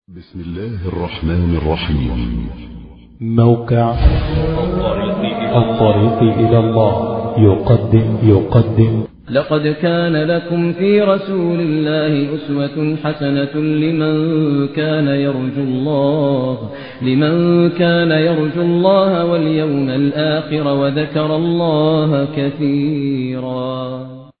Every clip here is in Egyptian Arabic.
بسم الله الرحمن الرحيم موقع الطريق إلى الله يقدم يقدم لقد كان لكم في رسول الله أسوة حسنة لمن كان يرجو الله لمن كان يرجو الله واليوم الآخر وذكر الله كثيرا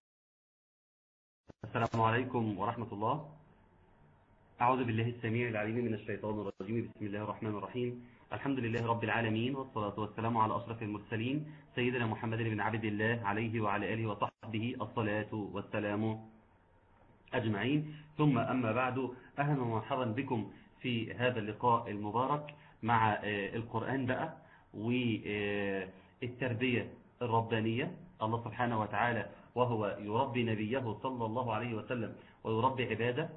السلام عليكم ورحمة الله أعوذ بالله السميع العليم من الشيطان الرجيم بسم الله الرحمن الرحيم الحمد لله رب العالمين والصلاة والسلام على أشرف المرسلين سيدنا محمد بن عبد الله عليه وعلى آله وصحبه الصلاة والسلام أجمعين ثم أما بعد أهلا ومرحبا بكم في هذا اللقاء المبارك مع آه، القرآن بقى والتربية الربانية الله سبحانه وتعالى وهو يربي نبيه صلى الله عليه وسلم ويربي عباده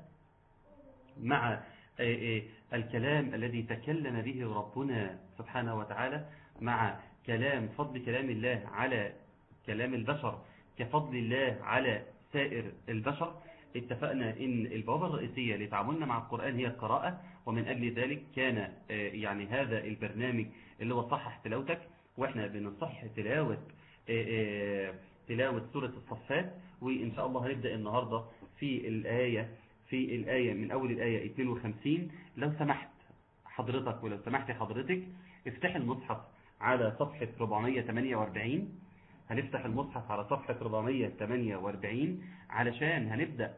مع آه، آه، الكلام الذي تكلم به ربنا سبحانه وتعالى مع كلام فضل كلام الله على كلام البشر كفضل الله على سائر البشر اتفقنا ان البوابة الرئيسية لتعاملنا مع القرآن هي القراءة ومن اجل ذلك كان آه، يعني هذا البرنامج اللي هو صحح تلاوتك واحنا بنصح تلاوة آه، آه، تلاوة سورة الصفات وإن شاء الله هنبدأ النهاردة في الآية في الآية من أول الآية 52 لو سمحت حضرتك ولو سمحت حضرتك افتح المصحف على صفحة 448 هنفتح المصحف على صفحة 448 علشان هنبدأ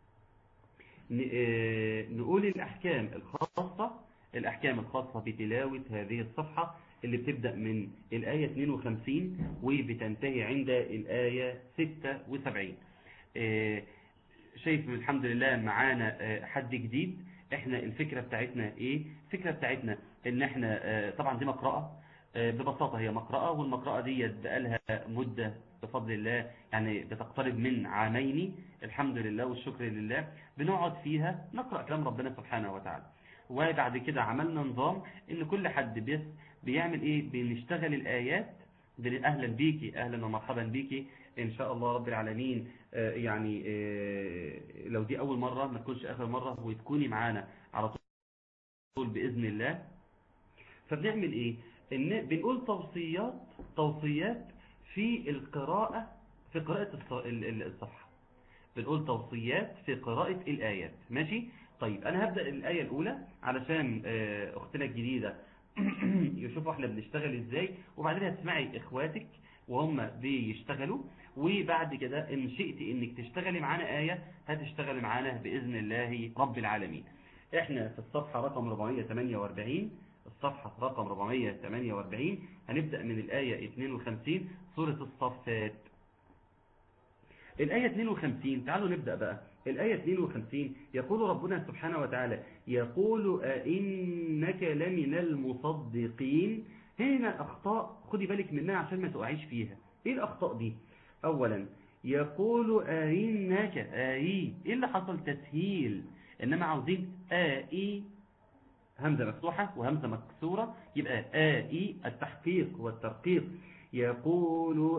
ن- آه، نقول الأحكام الخاصة الأحكام الخاصة بتلاوة هذه الصفحة اللي بتبدأ من الآية 52 وبتنتهي عند الآية 76 آه، شايف الحمد لله معانا آه، حد جديد احنا الفكرة بتاعتنا ايه الفكرة بتاعتنا ان احنا آه، طبعا دي مقرأة آه، ببساطة هي مقرأة والمقرأة دي بقالها مدة بفضل الله يعني بتقترب من عامين الحمد لله والشكر لله بنقعد فيها نقرأ كلام ربنا سبحانه وتعالى وبعد كده عملنا نظام ان كل حد بيس بيعمل ايه بنشتغل الايات بن- اهلا بيكي اهلا ومرحبا بيكي ان شاء الله رب العالمين آه، يعني آه، لو دي اول مرة ما تكونش اخر مرة وتكوني معانا على طول باذن الله فبنعمل ايه ان بنقول توصيات توصيات في القراءة في قراءة الص- ال- ال- الصفحة بنقول توصيات في قراءة الآيات ماشي طيب أنا هبدأ الآية الأولى علشان آه، أختنا الجديدة يشوفوا احنا بنشتغل ازاي وبعدين هتسمعي اخواتك وهم بيشتغلوا وبعد كده ان شئت انك تشتغلي معانا آية هتشتغلي معانا بإذن الله رب العالمين احنا في الصفحة رقم 448 الصفحة رقم 448 هنبدأ من الآية 52 سورة الصفات الآية 52 تعالوا نبدأ بقى الآية 52 يقول ربنا سبحانه وتعالى يقول أئنك لمن المصدقين هنا أخطاء خدي بالك منها عشان ما تقعيش فيها إيه الأخطاء دي أولا يقول أئنك أي إيه اللي حصل تسهيل إنما عاوزين آئي همزة مفتوحة وهمزة مكسورة يبقى آئي التحقيق والترقيق يقول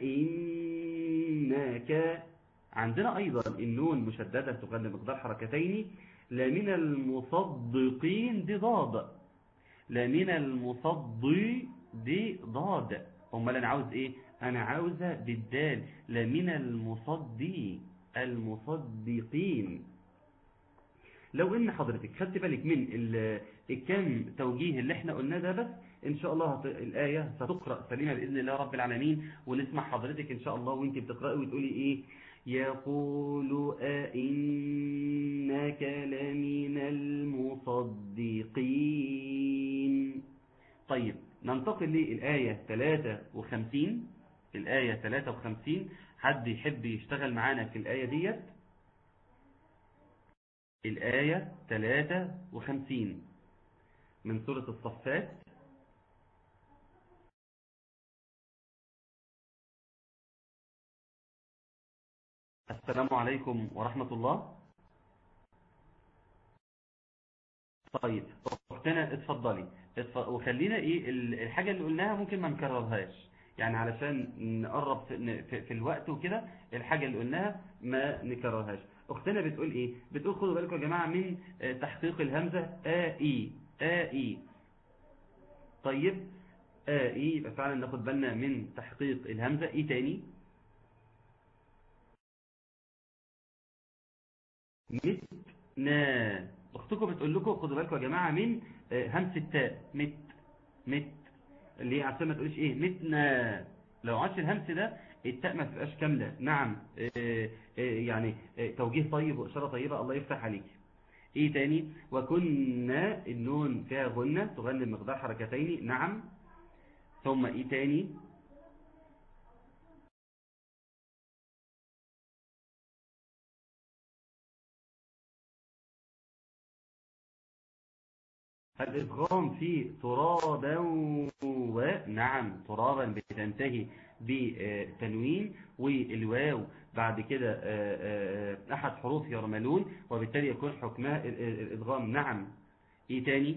أئنك عندنا أيضا النون مشددة تغنى مقدار حركتين لمن المصدقين دي ضاد لمن المصدي دي ضاد امال انا عاوز ايه انا عاوزها بالدال لمن المصدي المصدقين لو ان حضرتك خدت بالك من ال- الكام توجيه اللي احنا قلناه ده بس ان شاء الله هت... الآية ستقرأ سليمة بإذن الله رب العالمين ونسمع حضرتك ان شاء الله وانت بتقرأي وتقولي ايه يقول أئنك لمن المصدقين طيب ننتقل للآية 53 الآية 53 حد يحب يشتغل معانا في الآية ديت الآية 53 من سورة الصفات السلام عليكم ورحمة الله طيب اختنا اتفضلي اتف- وخلينا ايه ال- الحاجة اللي قلناها ممكن ما نكررهاش يعني علشان نقرب في, ن- في, في الوقت وكده الحاجة اللي قلناها ما نكررهاش اختنا بتقول ايه بتقول خدوا بالكم يا جماعة من آه، تحقيق الهمزة آ إي آ إي طيب آ إي يبقى فعلا ناخد بالنا من تحقيق الهمزة إيه تاني متنا اختكم بتقول لكم خدوا بالكم يا جماعة من آه، همس التاء مت مت اللي هي عشان ما تقولش ايه متنا لو عادش الهمس ده التاء ما تبقاش كاملة نعم آه، آه، يعني آه، توجيه طيب وإشارة طيبة الله يفتح عليك ايه تاني وكنا النون فيها غنة تغني بمقدار حركتين نعم ثم ايه تاني الإدغام في ترابا ونعم ترابا بتنتهي بتنوين والواو بعد كده آه، آه، أحد حروف يرملون وبالتالي يكون حكمها ال- ال- الإدغام نعم إيه تاني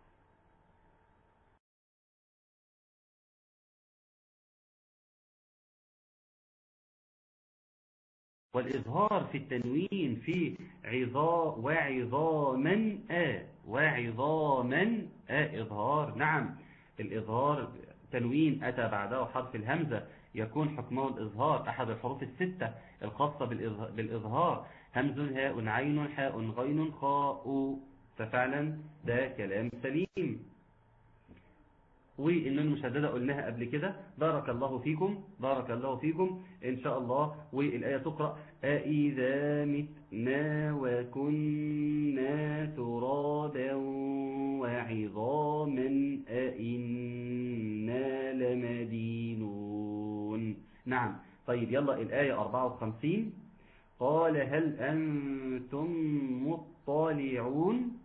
والإظهار في التنوين في عظا وعظاما آ وعظاما آ إظهار نعم الإظهار تنوين أتى بعده حرف الهمزة يكون حكمه الإظهار أحد الحروف الستة الخاصة بالإظه- بالإظهار همز هاء عين حاء غين خاء ففعلا ده كلام سليم والنون المشددة قلناها قبل كده بارك الله فيكم بارك الله فيكم إن شاء الله والآية تقرأ أإذا متنا وكنا ترابا وعظاما أإنا لمدينون نعم طيب يلا الآية 54 قال هل أنتم مطلعون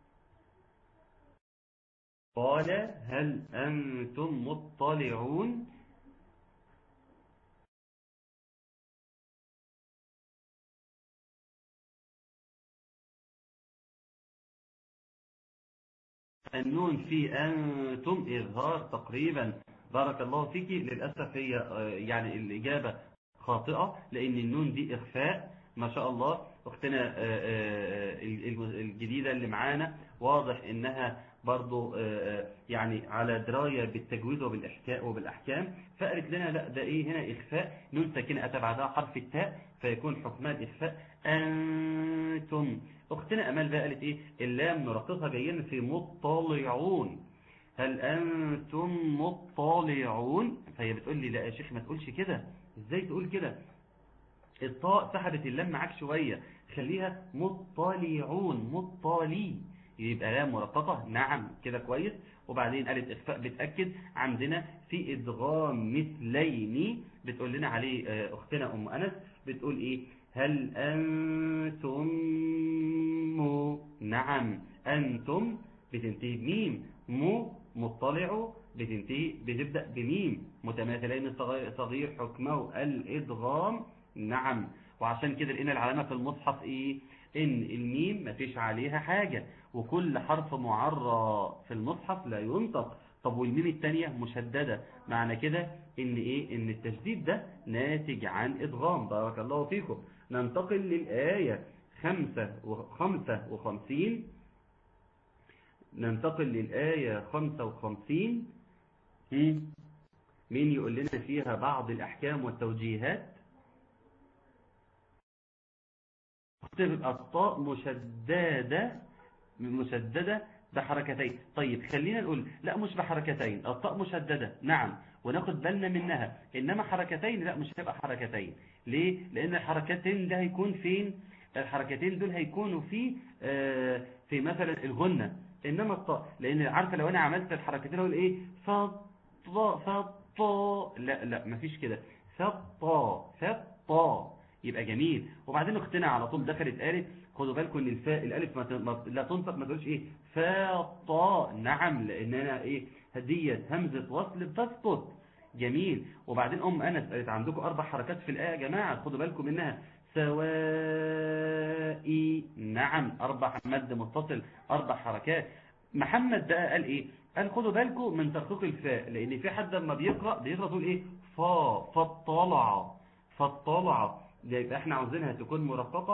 قال هل أنتم مطلعون النون في أنتم إظهار تقريبا بارك الله فيك للأسف هي آه، يعني الإجابة خاطئة لأن النون دي إخفاء ما شاء الله أختنا آه، آه، ال- الجديدة اللي معانا واضح إنها برضو آه، آه، يعني على دراية بالتجويد وبالإحكاء وبالأحكام فقالت لنا لا ده إيه هنا إخفاء نون ساكنة أتى بعدها حرف التاء فيكون حكمها الإخفاء أنتم أختنا أمال بقى قالت إيه اللام نرقصها جايين في مطلعون هل أنتم مطلعون فهي بتقول لي لا يا شيخ ما تقولش كده إزاي تقول كده الطاء سحبت اللام معاك شوية خليها مطلعون مطلي يبقى لام مرققة نعم كده كويس وبعدين قالت إخفاء بتأكد عندنا في إدغام مثلين بتقول لنا عليه آه، أختنا أم أنس بتقول إيه هل أنتم مو نعم أنتم بتنتهي بميم مو مطلع بتنتهي بتبدأ بميم متماثلين الصغير صغير حكمه الإدغام نعم وعشان كده لقينا العلامة في المصحف إيه إن الميم مفيش عليها حاجة وكل حرف معرى في المصحف لا ينطق طب والميم التانية مشددة معنى كده إن إيه إن التشديد ده ناتج عن إدغام بارك الله فيكم ننتقل للآية خمسة وخمسة وخمسين ننتقل للآية خمسة وخمسين هم؟ مين يقول لنا فيها بعض الأحكام والتوجيهات تبقى الطاء مشددة مشددة بحركتين طيب خلينا نقول لا مش بحركتين الطاء مشددة نعم وناخد بالنا منها إنما حركتين لا مش هتبقى حركتين ليه؟ لأن الحركتين ده هيكون فين الحركتين دول هيكونوا في آه في مثلا الغنة إنما الطاء لأن عارفة لو أنا عملت الحركتين أقول إيه فطا فطا لا لا مفيش كده فطا فطا يبقى جميل وبعدين اختنا على طول دخلت قالت خدوا بالكم ان الفاء الالف ما ت- ما- لا تنطق ما تقولش ايه فاطا نعم لان انا ايه هديت همزه وصل بتسقط جميل وبعدين ام انس قالت عندكم اربع حركات في الايه يا جماعه خدوا بالكم منها سوائي نعم اربع مد متصل اربع حركات محمد بقى قال ايه قال خدوا بالكم من ترقيق الفاء لان في حد لما بيقرا بيقرا تقول ايه فا فاطلع فاطلع ده يبقى احنا عاوزينها تكون مرققة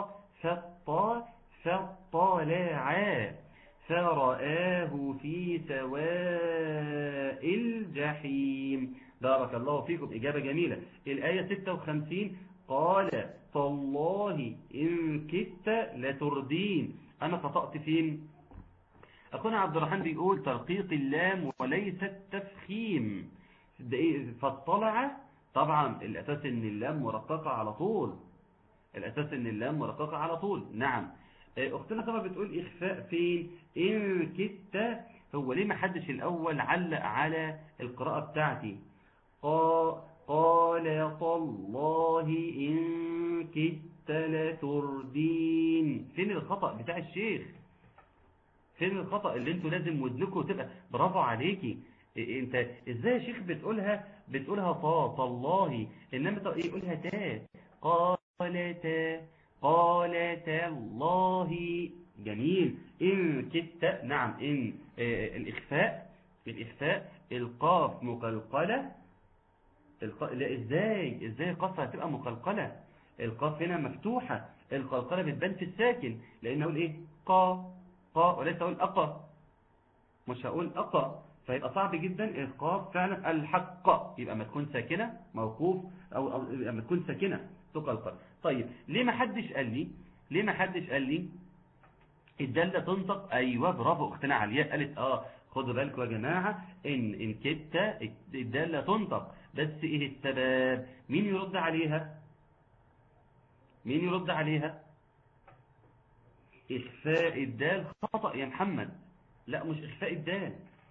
فاطلع فاطلع فرآه في سواء الجحيم بارك الله فيكم إجابة جميلة الآية 56 قال فالله إن كدت لتردين أنا خطأت فين أخونا عبد الرحمن بيقول ترقيق اللام وليس التفخيم ده إيه؟ فاطلع طبعا الأساس إن اللام مرققة على طول الأساس إن اللام مرققة على طول نعم أختنا طبعا بتقول إخفاء فين إن كدت هو ليه ما حدش الأول علق على القراءة بتاعتي قا- قال تالله إن كدت لتردين فين الخطأ بتاع الشيخ فين الخطأ اللي انتوا لازم ودنكم تبقى برافو عليكي إيه انت ازاي يا شيخ بتقولها بتقولها طا تالله انما طب ايه قولها تا قال تا قال تالله جميل ان كدت نعم ان آه، الاخفاء الاخفاء القاف مقلقله الق... لا ازاي ازاي القاف هتبقى مقلقله القاف هنا مفتوحه القلقله بتبان في الساكن لان اقول ايه قا قا وليس اقول اقا مش هقول اقا فيبقى صعب جدا القاف فعلا الحق يبقى ما تكون ساكنه موقوف او, أو يبقى ما تكون ساكنه تقلقل طيب ليه ما حدش قال لي ليه ما حدش قال لي الدالة تنطق ايوه برافو اختنا علياء قالت اه خدوا بالكم يا جماعة ان ان كدت الدالة تنطق بس ايه السبب مين يرد عليها مين يرد عليها اخفاء الدال خطأ يا محمد لا مش اخفاء الدال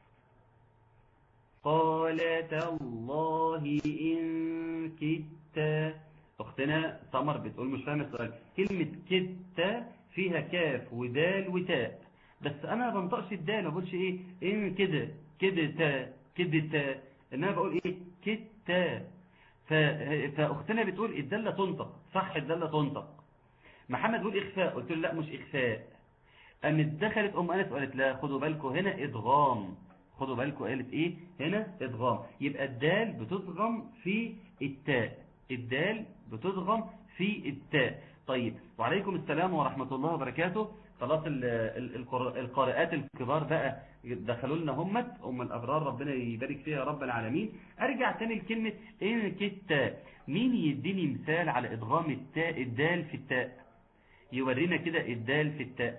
قال تالله ان كدت اختنا سمر بتقول مش فاهم السؤال كلمة كدت فيها كاف ودال وتاء بس انا ما بنطقش الدال ما بقولش ايه ان كده كده تا كده تا انما بقول ايه كتا ف- فاختنا بتقول الدالة تنطق صح الدالة تنطق محمد بيقول اخفاء قلت له لا مش اخفاء قامت دخلت ام انس وقالت لا خدوا بالكم هنا ادغام خدوا بالكم قالت ايه هنا ادغام يبقى الدال بتدغم في التاء الدال بتدغم في التاء طيب وعليكم السلام ورحمة الله وبركاته خلاص ال- ال- القر- القارئات الكبار بقى دخلوا لنا همت ام الابرار ربنا يبارك فيها يا رب العالمين ارجع تاني لكلمة ان كتا مين يديني مثال على ادغام التاء الدال في التاء يورينا كده الدال في التاء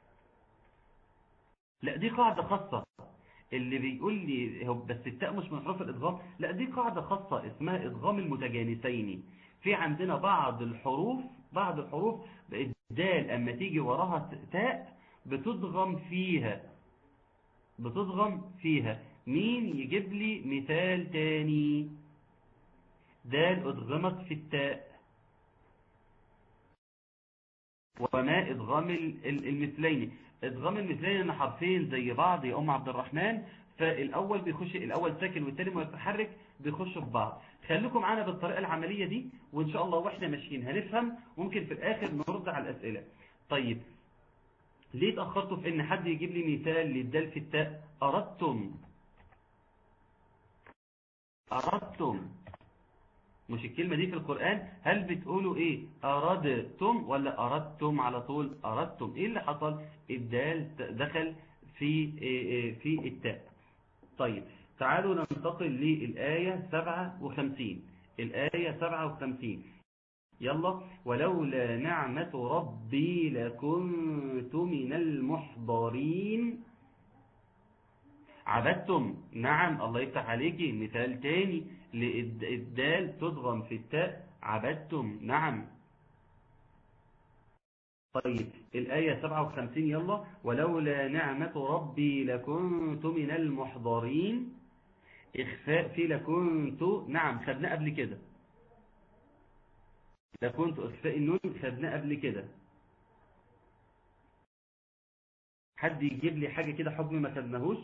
لا دي قاعدة خاصة اللي بيقول لي هو بس التاء مش من حروف الادغام لا دي قاعدة خاصة اسمها ادغام المتجانسين في عندنا بعض الحروف بعض الحروف الدال اما تيجي وراها تاء بتدغم فيها بتدغم فيها مين يجيب لي مثال تاني دال ادغمت في التاء وما ادغام ال- ال- المثلين ادغام المثلين ان حرفين زي بعض يا ام عبد الرحمن فالاول بيخش الاول ساكن والتاني متحرك بيخشوا في بعض خليكم معانا بالطريقه العمليه دي وان شاء الله واحنا ماشيين هنفهم ممكن في الاخر نرد على الاسئله طيب ليه اتاخرتوا في ان حد يجيب لي مثال للدال في التاء اردتم اردتم مش الكلمة دي في القرآن هل بتقولوا ايه أردتم ولا أردتم على طول أردتم ايه اللي حصل الدال دخل في إيه إيه في التاء طيب تعالوا ننتقل للآية 57 الآية 57 يلا ولولا نعمة ربي لكنت من المحضرين عبدتم نعم الله يفتح عليكي مثال تاني للدال تضغم في التاء عبدتم نعم طيب الآية 57 يلا ولولا نعمة ربي لكنت من المحضرين إخفاء في لكنت نعم خدنا قبل كده لكنت إخفاء النون خدنا قبل كده حد يجيب لي حاجة كده حكم ما خدناهوش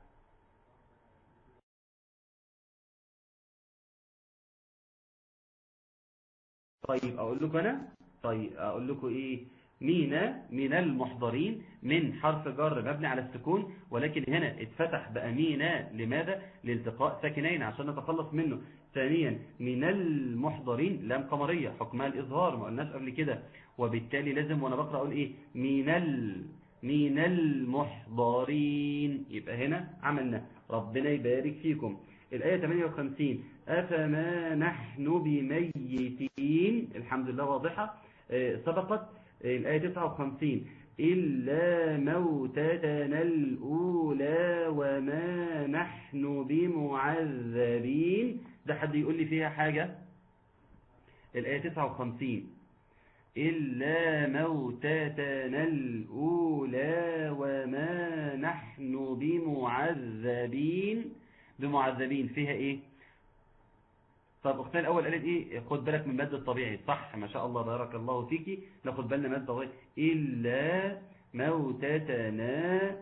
طيب اقول لكم انا طيب اقول لكم ايه مينا من المحضرين من حرف جر مبني على السكون ولكن هنا اتفتح بقى مينا لماذا لالتقاء ساكنين عشان نتخلص منه ثانيا من المحضرين لام قمرية حكمها الإظهار ما قلناش قبل كده وبالتالي لازم وانا بقرأ اقول ايه من ال من المحضرين يبقى هنا عملنا ربنا يبارك فيكم الآية 58 أفما نحن بميتين الحمد لله واضحة آه، سبقت آه، الآية 59 إلا موتتنا الأولى وما نحن بمعذبين ده حد يقول لي فيها حاجة الآية 59 إلا موتتنا الأولى وما نحن بمعذبين بمعذبين فيها إيه طب أختنا الأول قالت إيه خد بالك من المد الطبيعي صح ما شاء الله بارك الله فيكي ناخد بالنا من المد الطبيعي إلا موتتنا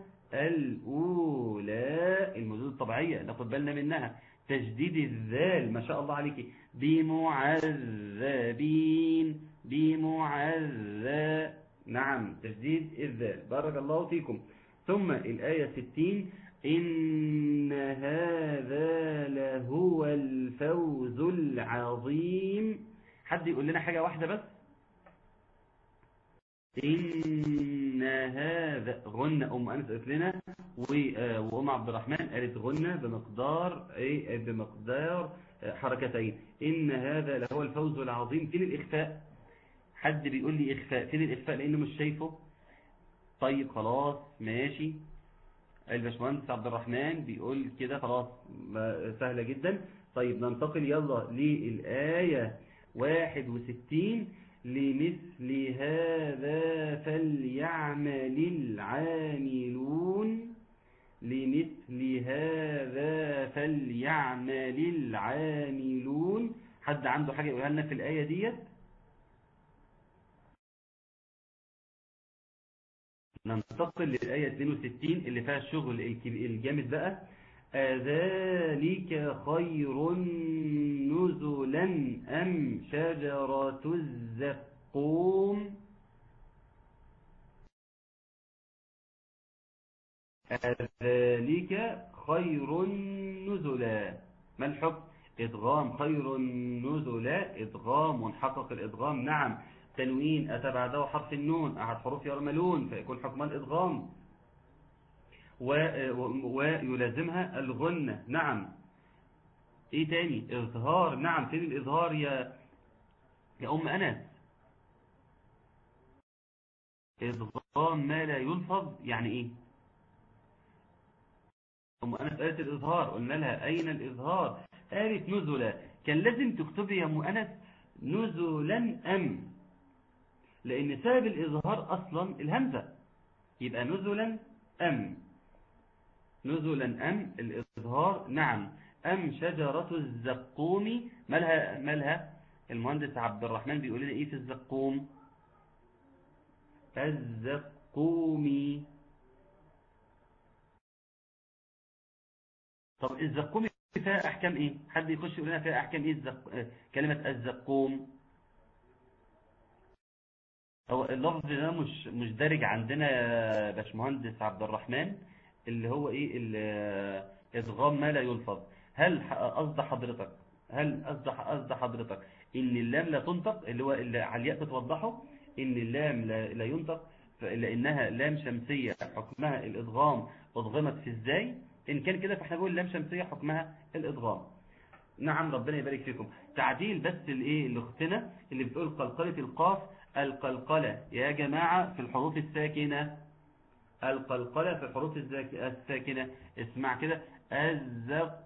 الأولى المدود الطبيعية ناخد بالنا منها تجديد الذال ما شاء الله عليك بمعذبين بمعذب نعم تجديد الذال بارك الله فيكم ثم الآية 60 إن هذا لهو الفوز العظيم حد يقول لنا حاجة واحدة بس إن هذا غنى أم أنس قالت لنا وأم عبد الرحمن قالت غنى بمقدار إيه بمقدار حركتين إن هذا لهو الفوز العظيم فين الإخفاء حد بيقول لي إخفاء فين الإخفاء لأنه مش شايفه طيب خلاص ماشي الباشمهندس عبد الرحمن بيقول كده خلاص سهلة جدا طيب ننتقل يلا للآية 61 لمثل هذا فليعمل العاملون لمثل هذا فليعمل العاملون حد عنده حاجة يقولها لنا في الآية ديت ننتقل للآية 62 اللي فيها الشغل الجامد بقى أذلك خير نزلا أم شجرة الزقوم أذلك خير نزلا ما الحكم إدغام خير نزلا إدغام منحقق الإدغام نعم تنوين أتى بعده حرف النون أحد حروف يرملون فيكون حكم الإدغام ويلازمها الغنة نعم ايه تاني اظهار نعم فين الاظهار يا يا ام انس اضغام ما لا يلفظ يعني ايه ام انس قالت الاظهار قلنا لها اين الاظهار قالت نزلا كان لازم تكتبي يا ام انس نزلا ام لان سبب الاظهار اصلا الهمزه يبقى نزلا ام نزلا أم الإظهار نعم أم شجرة الزقوم مالها, مالها المهندس عبد الرحمن بيقول لنا إيه في الزقوم الزقوم طب الزقوم فيها أحكام إيه حد يخش يقول لنا فيها أحكام إيه الزق... كلمة الزقوم هو اللفظ ده مش مش دارج عندنا يا باشمهندس عبد الرحمن اللي هو ايه ادغام ما لا يلفظ هل قصد حضرتك هل قصد قصد حضرتك ان اللام لا تنطق اللي هو اللي علياء بتوضحه ان اللام لا, لا ينطق لانها لام شمسية حكمها الادغام ادغمت في ازاي ان كان كده فاحنا بنقول لام شمسية حكمها الادغام نعم ربنا يبارك فيكم تعديل بس الايه لاختنا اللي بتقول قلقلة القاف القلقلة يا جماعة في الحروف الساكنة القلقلة في الحروف الساكنة اسمع كده الزق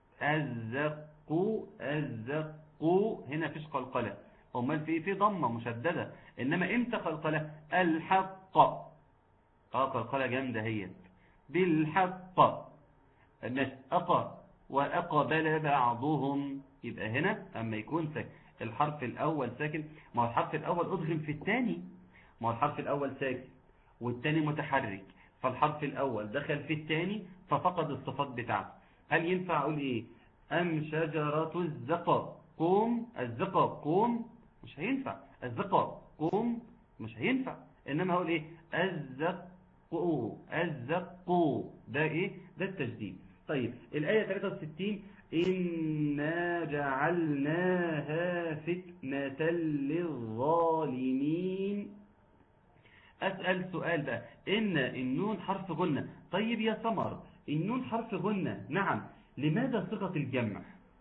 الزق الزق هنا فيش قلقلة امال في في ضمة مشددة انما امتى قلقلة الحق اه قلقلة جامدة هي بالحق مش أقى وأقبل بعضهم يبقى هنا اما يكون ساكن الحرف الاول ساكن ما هو الحرف الاول ادغم في الثاني ما هو الحرف الاول ساكن والتاني متحرك فالحرف الأول دخل في الثاني ففقد الصفات بتاعته هل ينفع أقول إيه أم شجرة الزقر قوم الزقر قوم مش هينفع الزقر قوم مش هينفع إنما هقول إيه الزقو الزقو ده إيه ده التجديد طيب الآية 63 إنا جعلناها فتنة للظالمين أسأل سؤال بقى إن النون حرف غنة طيب يا سمر النون حرف غنة نعم لماذا صيغة الجمع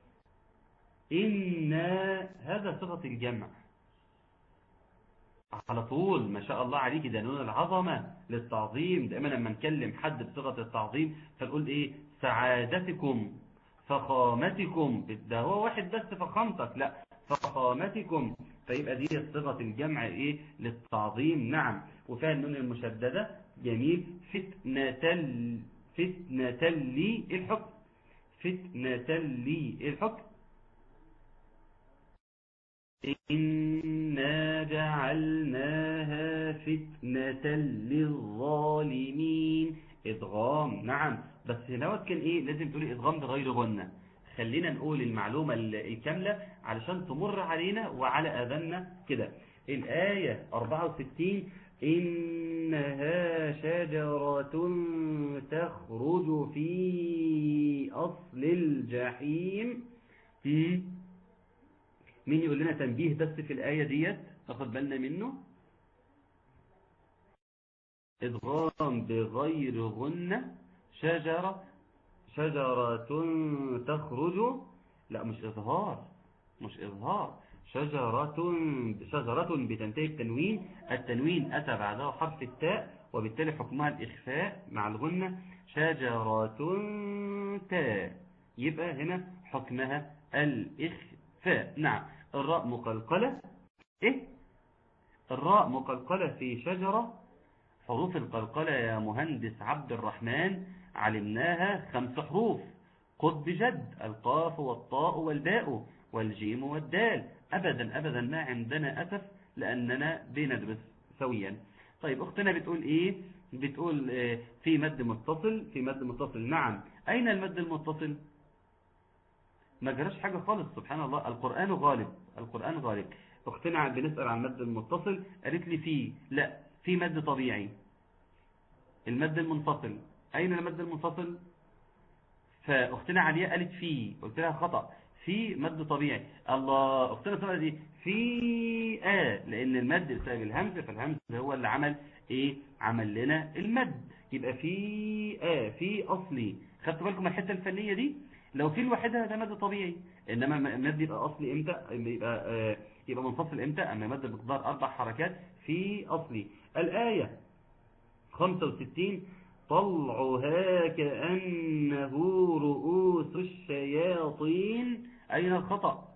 إنا هذا صيغة الجمع على طول ما شاء الله عليك ده نون العظمة للتعظيم دائما لما نكلم حد بصيغة التعظيم فنقول ايه سعادتكم فخامتكم ده هو واحد بس فخامتك لا فخامتكم فيبقى دي صيغة الجمع ايه للتعظيم نعم وفيها النون المشددة جميل فتنة ال- فتنة لي الحكم فتنة لي الحكم إنا جعلناها فتنة للظالمين إدغام نعم بس هنا كان إيه لازم تقولي إدغام بغير غنة خلينا نقول المعلومة ال- الكاملة علشان تمر علينا وعلى أذننا كده الآية 64 إنها شجرة تخرج في أصل الجحيم في مين يقول لنا تنبيه بس في الآية ديت تاخد بالنا منه إدغام بغير غنة شجرة شجرة تخرج لا مش إظهار مش إظهار شجرة شجرة بتنتهي التنوين التنوين أتى بعده حرف التاء وبالتالي حكمها الإخفاء مع الغنة شجرة تاء يبقى هنا حكمها الإخفاء نعم الراء مقلقلة إيه الراء مقلقلة في شجرة حروف القلقلة يا مهندس عبد الرحمن علمناها خمس حروف قد بجد القاف والطاء والباء والجيم والدال أبدا أبدا ما عندنا أسف لأننا بندرس سويا طيب أختنا بتقول إيه بتقول آه، في مد متصل في مد متصل نعم أين المد المتصل ما جراش حاجة خالص سبحان الله القرآن غالب القرآن غالب اختنا بنسأل عن المد المتصل قالت لي فيه لا في مد طبيعي المد المنفصل أين المد المنفصل فأختنا عليا قالت فيه قلت لها خطأ في مد طبيعي الله أختنا سمعت دي في آه لأن المد بسبب الهمز فالهمز هو اللي عمل إيه عمل لنا المد يبقى في آه في أصلي خدتوا بالكم الحتة الفنية دي لو في لوحدها ده مد طبيعي إنما المد يبقى أصلي إمتى يبقى آه يبقى منفصل إمتى أما مد بمقدار أربع حركات في أصلي الآية 65 طلعها كأنه رؤوس الشياطين أين الخطأ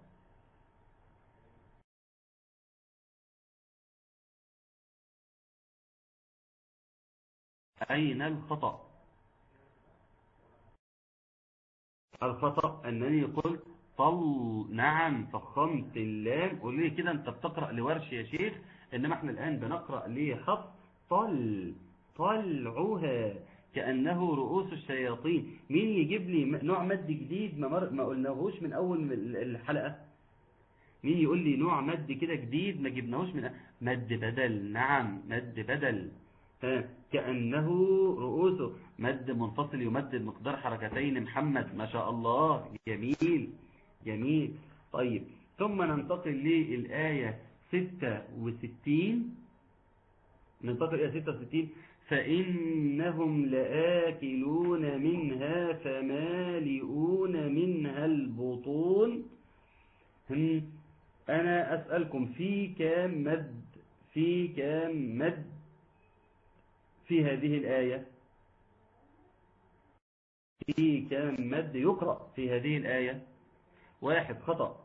أين الخطأ الخطأ أنني قلت طل نعم فخمت اللام قول لي كده أنت بتقرأ لورش يا شيخ إنما احنا الآن بنقرأ لحف طل طلعها كأنه رؤوس الشياطين مين يجيب لي م- نوع مد جديد ما, مر... ما قلناهوش من أول من ال- الحلقة مين يقول لي نوع مد كده جديد ما جبناهوش من مد بدل نعم مد بدل ها، كأنه رؤوسه مد منفصل يمد بمقدار حركتين محمد ما شاء الله جميل جميل طيب ثم ننتقل للآية 66 ننتقل إلى 66 فإنهم لآكلون منها فمالئون منها البطون هم، أنا أسألكم في كام مد في كام مد في هذه الآية في كام مد يقرأ في هذه الآية واحد خطأ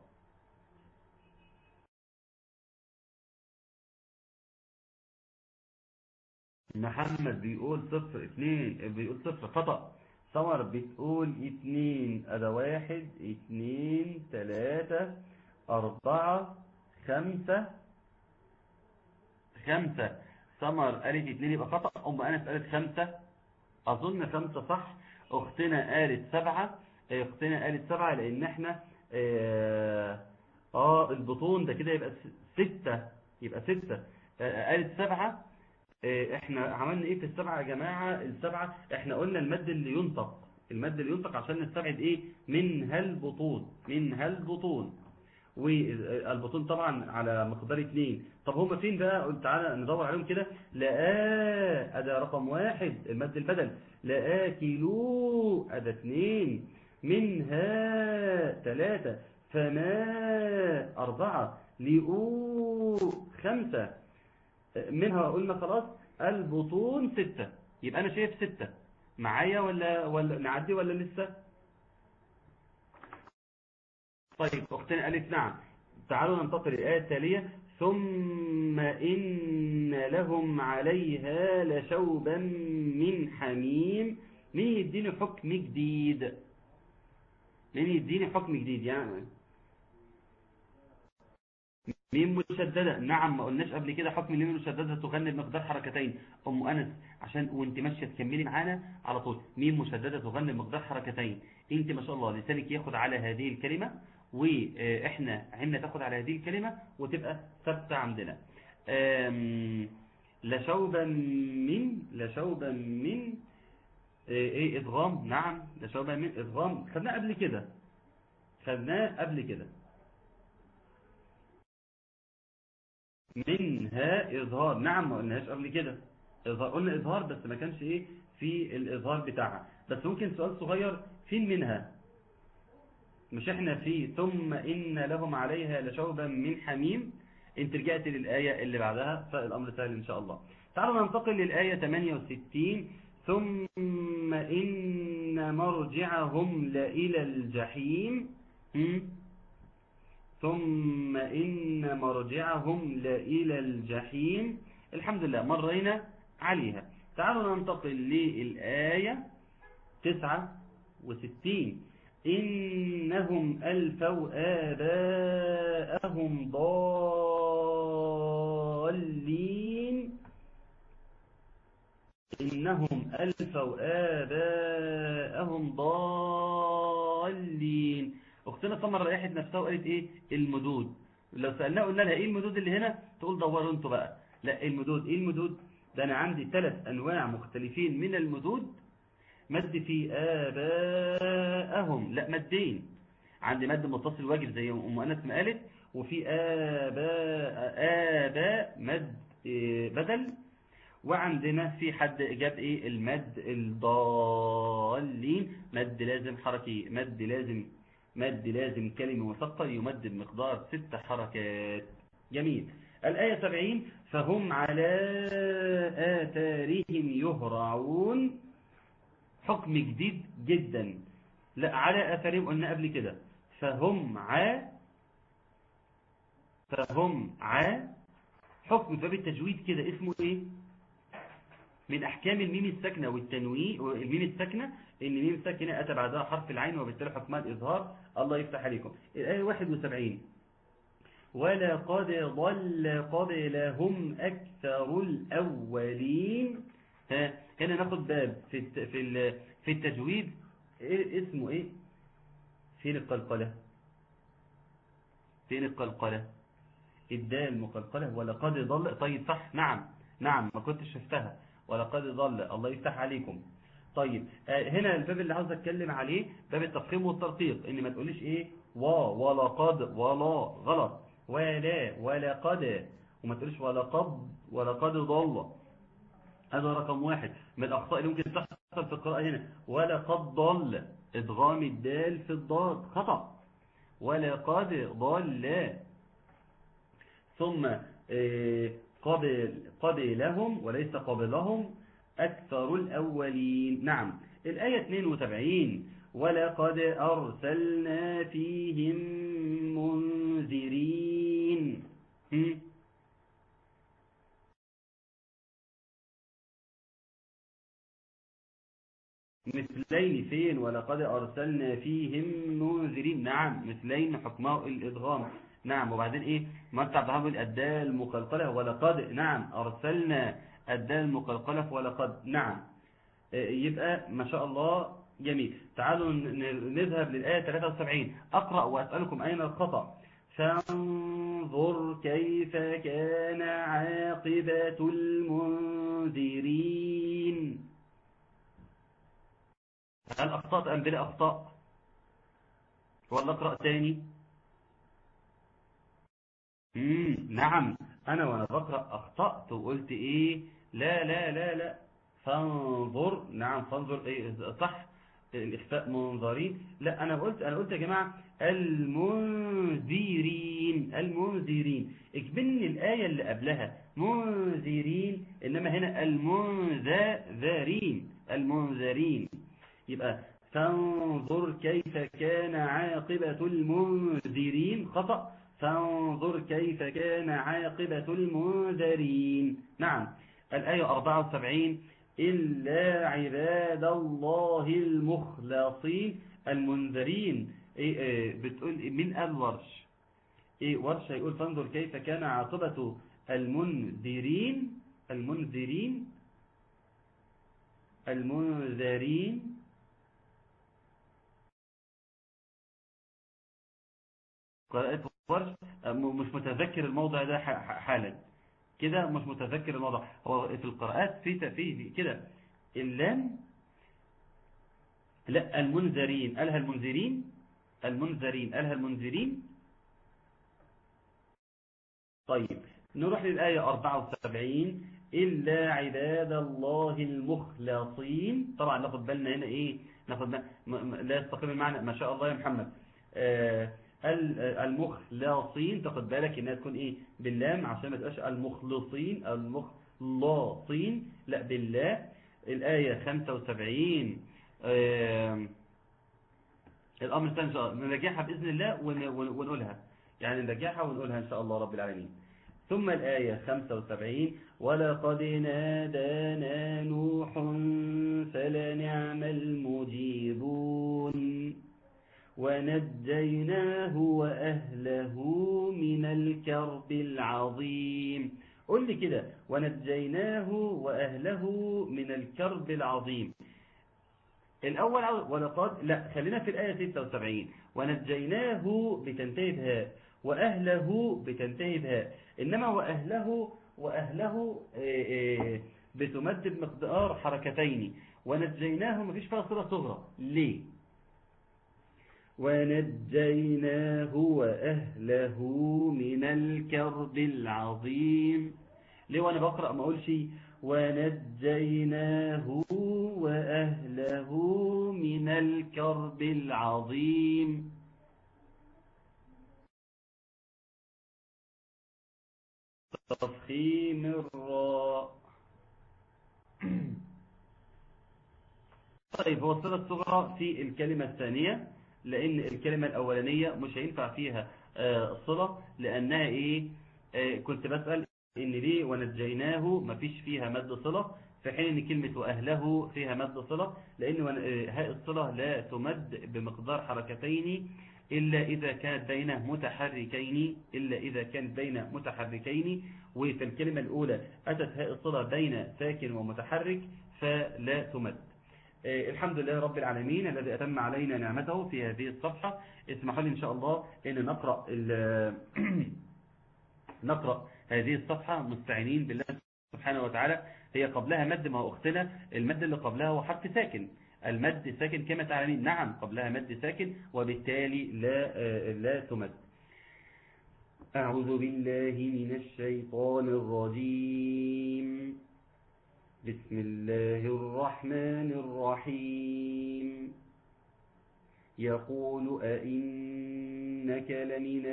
محمد بيقول صفر اثنين بيقول صفر خطأ سمر بتقول اثنين ادا واحد اثنين ثلاثة اربعة خمسة خمسة سمر قالت اثنين يبقى خطأ ام انس قالت خمسة اظن خمسة صح اختنا قالت سبعة اختنا قالت سبعة لان احنا اه, آه البطون ده كده يبقى س- ستة يبقى ستة آه قالت سبعة آه، احنا عملنا ايه في السبعة يا جماعة السبعة احنا قلنا المد اللي ينطق المد اللي ينطق عشان نستبعد ايه منها البطون منها البطون والبطون طبعا على مقدار اتنين طب هما فين بقى قلت تعالى ندور عليهم كده لآ أدا رقم واحد المد البدل لآكلوا أدا اتنين منها ثلاثة فما أربعة لأو خمسة منها قلنا خلاص البطون ستة يبقى أنا شايف ستة معايا ولا ولا نعدي ولا لسه طيب أختنا قالت نعم تعالوا ننتقل للآية التالية ثم إن لهم عليها لشوبا من حميم مين يديني حكم جديد مين يديني حكم جديد يعني ميم مشددة نعم ما قلناش قبل كده حكم الميم المشددة تغني بمقدار حركتين أم أنس عشان وانت ماشية تكملي معانا على طول ميم مشددة تغني بمقدار حركتين انت ما شاء الله لسانك ياخد على هذه الكلمة واحنا عمنا تاخد على هذه الكلمة وتبقى ثابتة عندنا لشوبا من لشوبا من ايه ادغام نعم لشوبا من ادغام خدناه قبل كده خدناه قبل كده منها إظهار نعم ما قلناهاش قبل كده إظهار قلنا إظهار بس ما كانش إيه في الإظهار بتاعها بس ممكن سؤال صغير فين منها مش إحنا في ثم إن لهم عليها لشوبا من حميم انت رجعت للآية اللي بعدها فالأمر سهل إن شاء الله تعالوا ننتقل للآية 68 ثم إن مرجعهم لإلى الجحيم ثم إن مرجعهم لإلى الجحيم الحمد لله مرينا عليها تعالوا ننتقل للآية 69 إنهم ألفوا آباءهم ضالين إنهم ألفوا آباءهم ضالين اختنا سمر ريحت نفسها وقالت ايه المدود لو سألناها قلنا لها ايه المدود اللي هنا تقول دوروا انتوا بقى لا المدود ايه المدود ده انا عندي ثلاث انواع مختلفين من المدود مد في آباءهم لا مدين عندي مد متصل واجب زي ام انس ما قالت وفي آباء آباء مد إيه بدل وعندنا في حد جاب ايه المد الضالين مد لازم حركي مد لازم مد لازم كلمة مثقل يمد بمقدار ست حركات جميل الآية 70 فهم على آثارهم يهرعون حكم جديد جدا لا على آثارهم قلنا قبل كده فهم ع فهم ع حكم باب التجويد كده اسمه ايه من احكام الميم الساكنه والتنوين والميم الساكنه ان ميم ساكنه اتى بعدها حرف العين وبالتالي حكمها الاظهار الله يفتح عليكم الايه 71 ولقد ضل قبلهم اكثر الاولين ها هنا ناخد باب في في في التجويد إيه اسمه ايه فين القلقله فين القلقله الدال مقلقله ولقد ضل طيب صح نعم نعم ما كنتش شفتها ولقد ضل الله يفتح عليكم طيب آه هنا الباب اللي عاوز اتكلم عليه باب التفخيم والترقيق ان ما تقوليش ايه وا ولقد ولا غلط ولا ولقد وما تقوليش ولقد ولقد ضل هذا رقم واحد من الاخطاء اللي ممكن تحصل في القراءه هنا ولقد ضل ادغام الدال في الضاد خطا ولقد ضل ثم آه قبل قبلهم وليس قبلهم أكثر الأولين نعم الآية 72 ولقد أرسلنا فيهم منذرين مثلين فين ولقد أرسلنا فيهم منذرين نعم مثلين حكمه الإدغام نعم وبعدين ايه مرتع بهاب الدال المقلقلة ولقد نعم ارسلنا الدال المقلقلة ولقد نعم يبقى ما شاء الله جميل تعالوا نذهب للآية 73 أقرأ وأسألكم أين الخطأ فانظر كيف كان عاقبة المنذرين هل أخطأت أم بلا أخطاء ولا أقرأ تاني مم. نعم أنا وأنا بقرأ أخطأت وقلت إيه لا لا لا لا فانظر نعم فانظر إيه صح الإخفاء منظرين لا أنا قلت أنا قلت يا جماعة المنذرين المنذرين اكبني الآية اللي قبلها منذرين إنما هنا المنذرين المنذرين يبقى فانظر كيف كان عاقبة المنذرين خطأ فانظر كيف كان عاقبة المنذرين نعم الآية 74 إلا عباد الله المخلصين المنذرين إيه إيه بتقول من الورش إيه ورش يقول فانظر كيف كان عاقبة المنذرين المنذرين المنذرين قراءة ورش مش متذكر الموضع ده حالا كده مش متذكر الموضع هو في القراءات في في كده اللام لا المنذرين قالها المنذرين المنذرين قالها المنذرين طيب نروح للآية 74 إلا عباد الله المخلصين طبعا ناخد بالنا هنا إيه ناخد بالنا لا يستقيم المعنى ما شاء الله يا محمد آه المخلصين تاخد بالك انها تكون ايه باللام عشان ما تبقاش المخلصين المخلصين لا بالله الآية 75 آه الأمر الثاني إن شاء الله نراجعها بإذن الله ونقولها يعني نراجعها ونقولها إن شاء الله رب العالمين ثم الآية 75 ولقد نادانا نوح فلنعم المجيبون ونجيناه وأهله من الكرب العظيم قل لي كده ونجيناه وأهله من الكرب العظيم الأول ولقد لا خلينا في الآية 76 ونجيناه بتنتهي بهاء وأهله بتنتهي بهاء إنما وأهله وأهله بتمد بمقدار حركتين ونجيناه مفيش فيها صلة صغرى ليه ونجيناه وأهله من الكرب العظيم ليه وانا بقرأ ما اقولش ونجيناه وأهله من الكرب العظيم تفخيم الراء طيب هو الصلة الصغرى في الكلمة الثانية لأن الكلمة الأولانية مش هينفع فيها صلة لأنها إيه كنت بسأل إن ليه ونجيناه مفيش فيها مد صلة في حين إن كلمة وأهله فيها مد صلة لأن هاء الصلة لا تمد بمقدار حركتين إلا إذا كانت بين متحركين إلا إذا كانت بين متحركين وفي الكلمة الأولى أتت هاء الصلة بين ساكن ومتحرك فلا تمد الحمد لله رب العالمين الذي أتم علينا نعمته في هذه الصفحة اسمحوا لي إن شاء الله أن نقرأ نقرأ هذه الصفحة مستعينين بالله سبحانه وتعالى هي قبلها مد ما هو أختنا المد اللي قبلها هو حرف ساكن المد ساكن كما تعلمين نعم قبلها مد ساكن وبالتالي لا لا تمد أعوذ بالله من الشيطان الرجيم بسم الله الرحمن الرحيم يقول أئنك لمن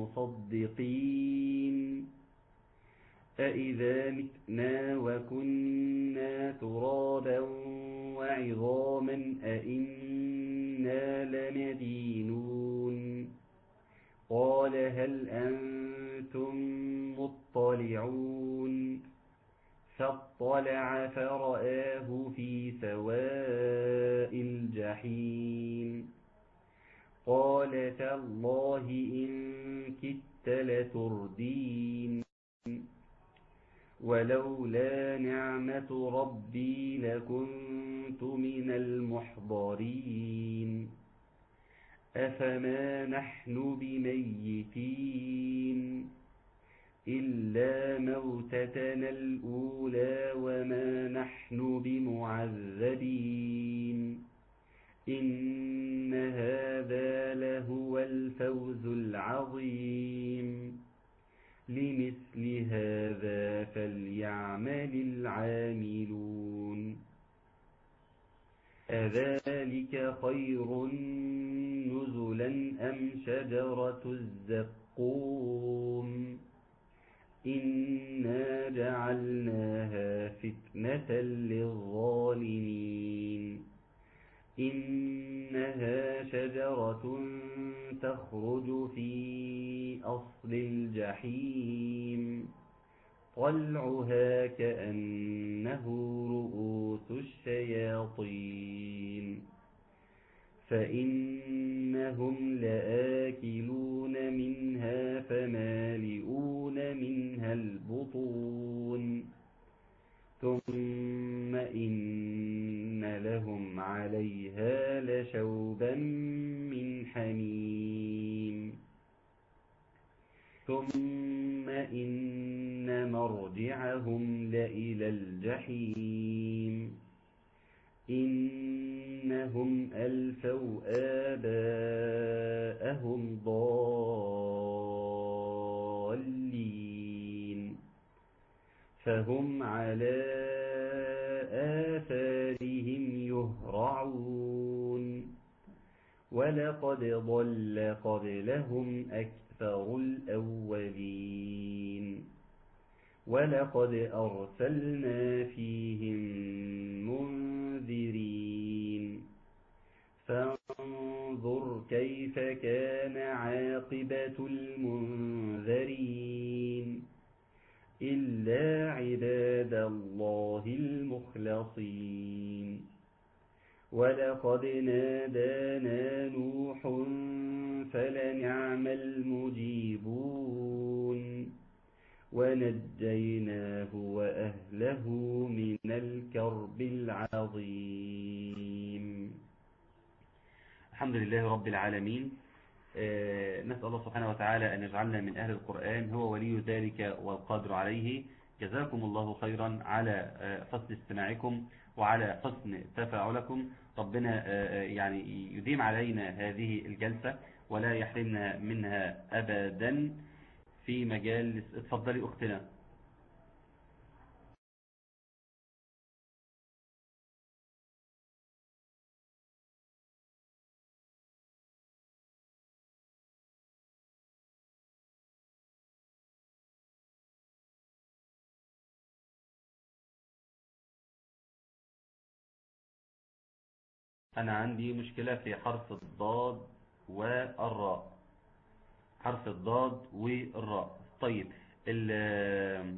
المصدقين أئذا متنا وكنا ترابا وعظاما أئنا لمدينون قال هل أنتم مطلعون فاطلع فرآه في سواء الجحيم قال تالله إن كدت لتردين ولولا نعمة ربي لكنت من المحضرين أفما نحن بميتين إلا موتتنا الأولى وما نحن بمعذبين لمثل هذا فليعمل العاملون أذلك خير نزلا أم شجرة الزقوم إنا جعلناها فتنة للظالمين إنها شجرة تخرج في أصل الجحيم طلعها كأنه رؤوس الشياطين فإنهم لآكلون منها فمالئون منها البطون ثم إن لهم عليها لشوبا من حميم ثم إن مرجعهم لإلى الجحيم إنهم ألفوا آباءهم ضالين فهم على آثارهم يهرعون ولقد ضل قبلهم أكثر الأولين ولقد أرسلنا فيهم منذرين فانظر كيف كان عاقبة المنذرين إلا عباد الله المخلصين ولقد نادانا نوح فلنعم المجيبون ونجيناه وأهله من الكرب العظيم الحمد لله رب العالمين آه، نسأل الله سبحانه وتعالى أن يجعلنا من أهل القرآن هو ولي ذلك والقادر عليه جزاكم الله خيرا على آه، حسن استماعكم وعلى حسن تفاعلكم ربنا آه، يعني يديم علينا هذه الجلسة ولا يحرمنا منها أبدا في مجال اتفضلي أختنا أنا عندي مشكلة في حرف الضاد والراء حرف الضاد والراء طيب ال-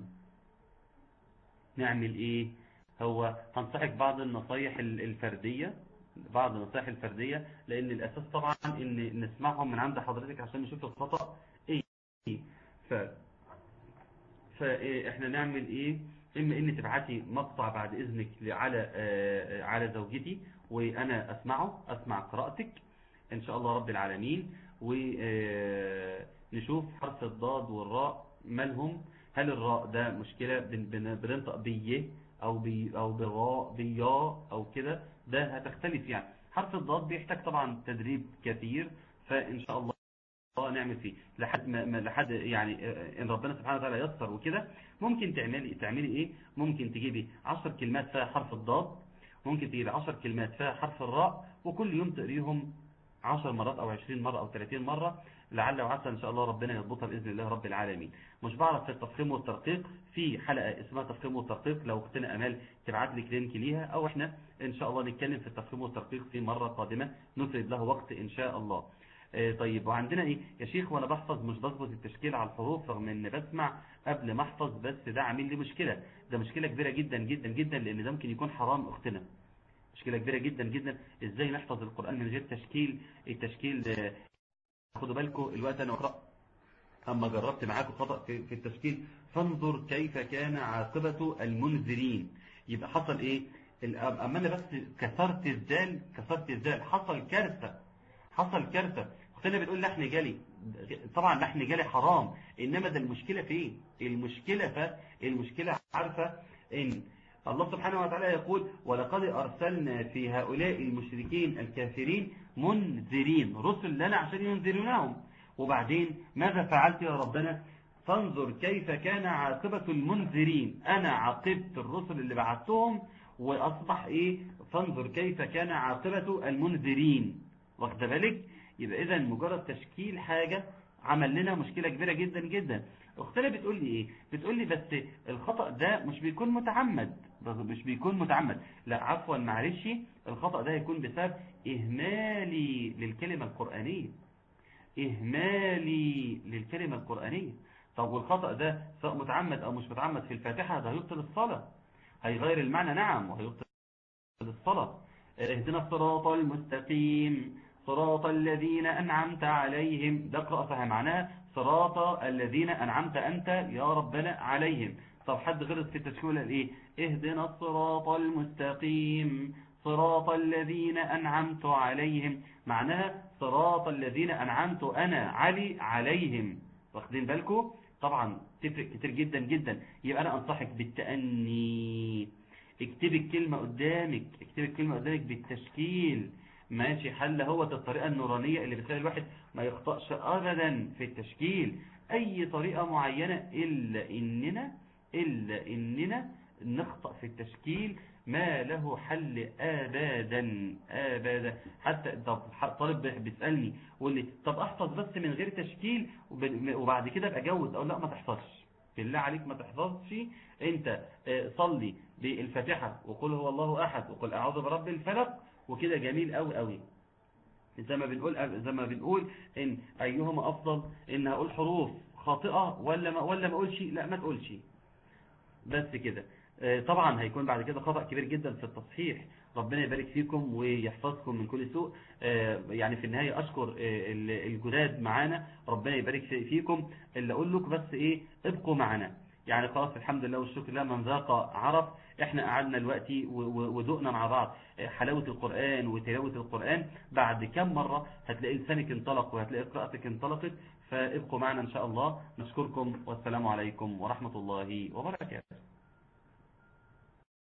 نعمل ايه هو هنصحك بعض النصايح ال- الفردية بعض النصايح الفردية لان الاساس طبعا ان نسمعهم من عند حضرتك عشان نشوف الخطأ ايه ف فاحنا نعمل ايه اما ان تبعتي مقطع بعد اذنك على آه، على زوجتي وانا اسمعه اسمع قراءتك ان شاء الله رب العالمين ونشوف حرف الضاد والراء مالهم هل الراء ده مشكلة بن- بن- بننطق بيه او بي او براء بيا او كده ده هتختلف يعني حرف الضاد بيحتاج طبعا تدريب كثير فان شاء الله الله نعمل فيه لحد ما ما- لحد يعني آه، ان ربنا سبحانه وتعالى يسر وكده ممكن تعملي تعملي ايه ممكن تجيبي 10 كلمات فيها حرف الضاد ممكن تجيبي 10 كلمات فيها حرف الراء وكل يوم تقريهم 10 مرات او 20 مرة او 30 مرة لعل وعسى ان شاء الله ربنا يضبطها باذن الله رب العالمين مش بعرف في التفخيم والترقيق في حلقة اسمها تفخيم والترقيق لو اختنا امال تبعت لك لينك ليها او احنا ان شاء الله نتكلم في التفخيم والترقيق في مرة قادمة نفرد له وقت ان شاء الله آه، طيب وعندنا ايه يا شيخ وانا بحفظ مش بظبط التشكيل على الحروف رغم ان بسمع قبل ما احفظ بس ده عامل لي مشكلة ده مشكلة كبيرة جدا جدا جدا لان ده ممكن يكون حرام اختنا مشكلة كبيرة جدا جدا ازاي نحفظ القرآن من غير تشكيل التشكيل آه، خدوا بالكم الوقت انا اقرأ اما جربت معاكم خطأ في, في التشكيل فانظر كيف كان عاقبة المنذرين يبقى حصل ايه ال- اما انا بس كسرت الدال كسرت الدال حصل كارثة حصل كارثة اختنا بتقول لحن جالي طبعا لحن جالي حرام انما ده المشكلة فين المشكلة ف المشكلة عارفة ان الله سبحانه وتعالى يقول ولقد أرسلنا في هؤلاء المشركين الكافرين منذرين رسل لنا عشان ينذرونهم وبعدين ماذا فعلت يا ربنا فانظر كيف كان عاقبة المنذرين أنا عاقبت الرسل اللي بعتهم وأصبح إيه فانظر كيف كان عاقبة المنذرين واخد بالك يبقى إذا مجرد تشكيل حاجة عمل لنا مشكلة كبيرة جدا جدا اختنا بتقول لي ايه بتقول لي بس الخطأ ده مش بيكون متعمد مش بيكون متعمد لا عفوا معلش الخطأ ده هيكون بسبب اهمالي للكلمة القرآنية اهمالي للكلمة القرآنية طب والخطأ ده سواء متعمد او مش متعمد في الفاتحة ده هيبطل الصلاة هيغير المعنى نعم وهيبطل الصلاة اهدنا الصراط المستقيم صراط الذين أنعمت عليهم ده اقرأ فهم معناها صراط الذين أنعمت أنت يا ربنا عليهم طب حد غلط في التشكيل الايه اهدنا الصراط المستقيم صراط الذين أنعمت عليهم معناها صراط الذين أنعمت أنا علي عليهم واخدين بالكم طبعا تفرق كتير جدا جدا يبقى أنا أنصحك بالتأني اكتب الكلمة قدامك اكتب الكلمة قدامك بالتشكيل ماشي حل هو الطريقة النورانية اللي بتخلي الواحد ما يخطأش أبدا في التشكيل أي طريقة معينة إلا إننا إلا إننا نخطأ في التشكيل ما له حل أبدا أبدا حتى طب طالب بيسألني يقول لي طب أحفظ بس من غير تشكيل وبعد كده أبقى أجوز أو لا ما تحفظش بالله عليك ما تحفظش انت صلي بالفاتحة وقل هو الله أحد وقل أعوذ برب الفلق وكده جميل قوي قوي زي ما بنقول زي ما بنقول ان ايهما افضل ان اقول حروف خاطئة ولا ما ولا ما اقولش لا ما تقولش بس كده طبعا هيكون بعد كده خطأ كبير جدا في التصحيح ربنا يبارك فيكم ويحفظكم من كل سوء يعني في النهاية أشكر الجداد معانا ربنا يبارك فيكم اللي أقول لك بس إيه ابقوا معنا يعني خلاص الحمد لله والشكر لله من ذاق عرف احنا قعدنا دلوقتي وذقنا مع بعض حلاوة القرآن وتلاوة القرآن بعد كم مرة هتلاقي لسانك انطلق وهتلاقي قراءتك انطلقت فابقوا معنا ان شاء الله نشكركم والسلام عليكم ورحمة الله وبركاته